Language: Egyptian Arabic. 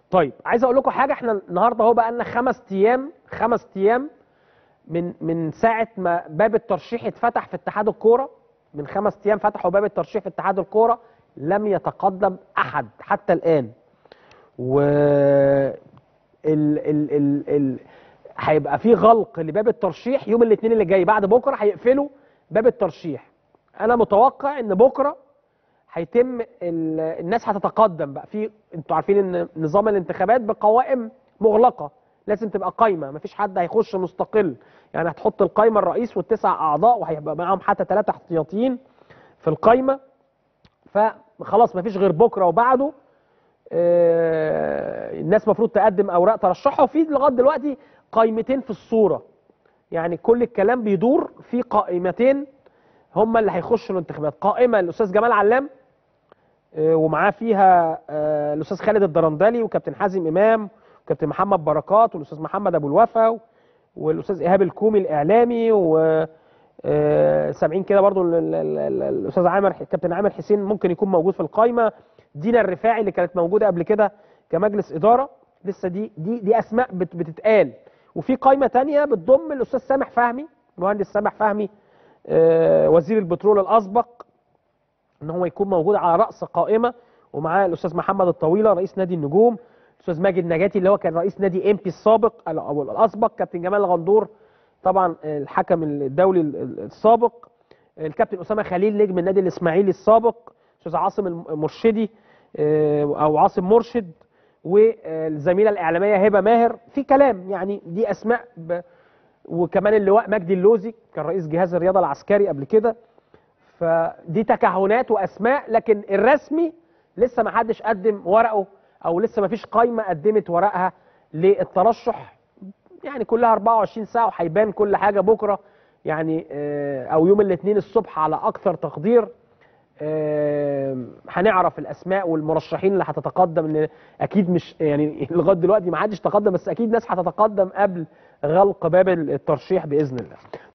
طيب عايز اقول لكم حاجه احنا النهارده اهو بقى لنا خمس ايام خمس ايام من من ساعه ما باب الترشيح اتفتح في اتحاد الكوره من خمس ايام فتحوا باب الترشيح في اتحاد الكوره لم يتقدم احد حتى الان و ال ال ال ال هيبقى في غلق لباب الترشيح يوم الاثنين اللي جاي بعد بكره هيقفلوا باب الترشيح انا متوقع ان بكره هيتم ال- الناس هتتقدم بقى في انتوا عارفين ان نظام الانتخابات بقوائم مغلقه لازم تبقى قايمه مفيش حد هيخش مستقل يعني هتحط القايمه الرئيس والتسع اعضاء وهيبقى معاهم حتى ثلاثه احتياطيين في القايمه فخلاص مفيش غير بكره وبعده آه، الناس المفروض تقدم اوراق ترشحها وفي لغايه دلوقتي قائمتين في الصوره يعني كل الكلام بيدور في قائمتين هم اللي هيخشوا الانتخابات قائمه الاستاذ جمال علام آه، ومعاه فيها آه، الاستاذ خالد الدرندلي وكابتن حازم امام وكابتن محمد بركات والاستاذ محمد ابو الوفا والاستاذ ايهاب الكومي الاعلامي و آه، سامعين كده برضو ال- ال- ال- ال- الاستاذ عامر كابتن عامر حسين ممكن يكون موجود في القائمه دينا الرفاعي اللي كانت موجوده قبل كده كمجلس اداره لسه دي دي دي اسماء بت- بتتقال وفي قائمه تانية بتضم الاستاذ سامح فهمي المهندس سامح فهمي آه، وزير البترول الاسبق ان هو يكون موجود على راس قائمه ومعاه الاستاذ محمد الطويله رئيس نادي النجوم الاستاذ ماجد نجاتي اللي هو كان رئيس نادي ام بي السابق او الاسبق كابتن جمال الغندور طبعا الحكم الدولي السابق الكابتن اسامه خليل نجم النادي الاسماعيلي السابق استاذ عاصم المرشدي آه، او عاصم مرشد والزميله الاعلاميه هبه ماهر في كلام يعني دي اسماء ب... وكمان اللواء مجدي اللوزي كان رئيس جهاز الرياضه العسكري قبل كده فدي تكهنات واسماء لكن الرسمي لسه ما حدش قدم ورقه او لسه ما فيش قايمه قدمت ورقها للترشح يعني كلها 24 ساعه وهيبان كل حاجه بكره يعني آه، او يوم الاثنين الصبح على اكثر تقدير آه، هنعرف الاسماء والمرشحين اللي هتتقدم ان اكيد مش يعني لغايه دلوقتي ما حدش تقدم بس اكيد ناس هتتقدم قبل غلق باب الترشيح باذن الله